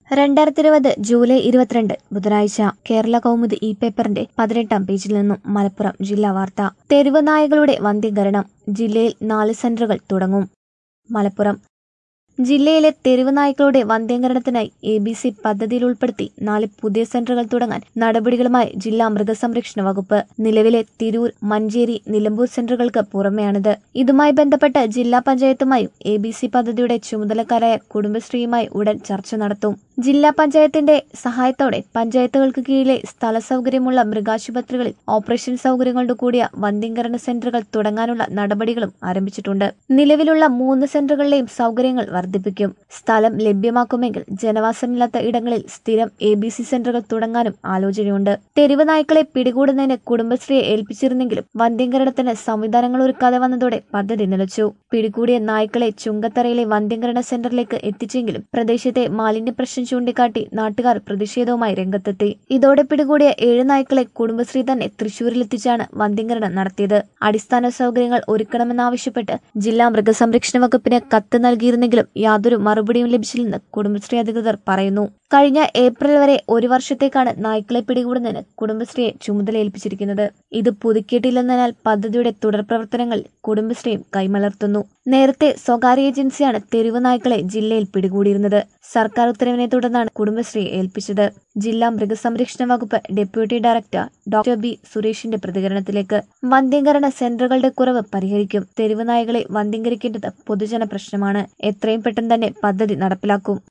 രണ്ടായിരത്തി ഇരുപത് ജൂലൈ ഇരുപത്തിരണ്ട് ബുധനാഴ്ച കേരള കൗമുദി ഈ പേപ്പറിന്റെ പതിനെട്ടാം പേജിൽ നിന്നും മലപ്പുറം ജില്ലാ വാർത്ത തെരുവ് നായകളുടെ വന്ധ്യീകരണം ജില്ലയിൽ നാല് സെന്ററുകൾ തുടങ്ങും മലപ്പുറം ജില്ലയിലെ തെരുവ് നായ്ക്കളുടെ വന്ധ്യീകരണത്തിനായി എ ബി സി പദ്ധതിയിൽ ഉൾപ്പെടുത്തി നാല് പുതിയ സെന്ററുകൾ തുടങ്ങാൻ നടപടികളുമായി ജില്ലാ മൃഗസംരക്ഷണ വകുപ്പ് നിലവിലെ തിരൂർ മഞ്ചേരി നിലമ്പൂർ സെന്ററുകൾക്ക് പുറമെയാണിത് ഇതുമായി ബന്ധപ്പെട്ട് ജില്ലാ പഞ്ചായത്തുമായും എ ബി സി പദ്ധതിയുടെ ചുമതലക്കാരായ കുടുംബശ്രീയുമായി ഉടൻ ചർച്ച നടത്തും ജില്ലാ പഞ്ചായത്തിന്റെ സഹായത്തോടെ പഞ്ചായത്തുകൾക്ക് കീഴിലെ സ്ഥല സൗകര്യമുള്ള മൃഗാശുപത്രികളിൽ ഓപ്പറേഷൻ സൗകര്യങ്ങളോട് കൂടിയ വന്ധ്യീകരണ സെന്ററുകൾ തുടങ്ങാനുള്ള നടപടികളും ആരംഭിച്ചിട്ടുണ്ട് നിലവിലുള്ള മൂന്ന് സെന്ററുകളിലെയും സൗകര്യങ്ങൾ വർദ്ധിപ്പിക്കും സ്ഥലം ലഭ്യമാക്കുമെങ്കിൽ ജനവാസമില്ലാത്ത ഇടങ്ങളിൽ സ്ഥിരം എ ബി സി സെന്ററുകൾ തുടങ്ങാനും ആലോചനയുണ്ട് തെരുവ് നായ്ക്കളെ പിടികൂടുന്നതിന് കുടുംബശ്രീയെ ഏൽപ്പിച്ചിരുന്നെങ്കിലും വന്ധ്യീകരണത്തിന് സംവിധാനങ്ങൾ ഒരുക്കാതെ വന്നതോടെ പദ്ധതി നിലച്ചു പിടികൂടിയ നായ്ക്കളെ ചുങ്കത്തറയിലെ വന്ധ്യീകരണ സെന്ററിലേക്ക് എത്തിച്ചെങ്കിലും പ്രദേശത്തെ മാലിന്യ പ്രശ്നം ചൂണ്ടിക്കാട്ടി നാട്ടുകാർ പ്രതിഷേധവുമായി രംഗത്തെത്തി ഇതോടെ പിടികൂടിയ ഏഴ് നായ്ക്കളെ കുടുംബശ്രീ തന്നെ തൃശൂരിലെത്തിച്ചാണ് വന്ധ്യീകരണം നടത്തിയത് അടിസ്ഥാന സൗകര്യങ്ങൾ ഒരുക്കണമെന്നാവശ്യപ്പെട്ട് ജില്ലാ മൃഗസംരക്ഷണ വകുപ്പിന് കത്ത് നൽകിയിരുന്നെങ്കിലും യാതൊരു മറുപടിയും ലഭിച്ചില്ലെന്ന് കുടുംബശ്രീ അധികൃതർ പറയുന്നു കഴിഞ്ഞ ഏപ്രിൽ വരെ ഒരു വർഷത്തേക്കാണ് നായ്ക്കളെ പിടികൂടുന്നതിന് കുടുംബശ്രീയെ ചുമതലയേൽപ്പിച്ചിരിക്കുന്നത് ഇത് പുതുക്കിയിട്ടില്ലെന്നതിനാൽ പദ്ധതിയുടെ തുടർ പ്രവർത്തനങ്ങൾ കുടുംബശ്രീയും കൈമലർത്തുന്നു നേരത്തെ സ്വകാര്യ ഏജൻസിയാണ് തെരുവ് നായ്ക്കളെ ജില്ലയിൽ പിടികൂടിയിരുന്നത് സർക്കാർ ഉത്തരവിനെ തുടർന്നാണ് കുടുംബശ്രീയെ ഏൽപ്പിച്ചത് ജില്ലാ മൃഗസംരക്ഷണ വകുപ്പ് ഡെപ്യൂട്ടി ഡയറക്ടർ ഡോക്ടർ ബി സുരേഷിന്റെ പ്രതികരണത്തിലേക്ക് വന്ധ്യീകരണ സെന്ററുകളുടെ കുറവ് പരിഹരിക്കും തെരുവ് നായകളെ വന്ധ്യീകരിക്കേണ്ടത് പൊതുജന പ്രശ്നമാണ് എത്രയും പെട്ടെന്ന് തന്നെ പദ്ധതി നടപ്പിലാക്കും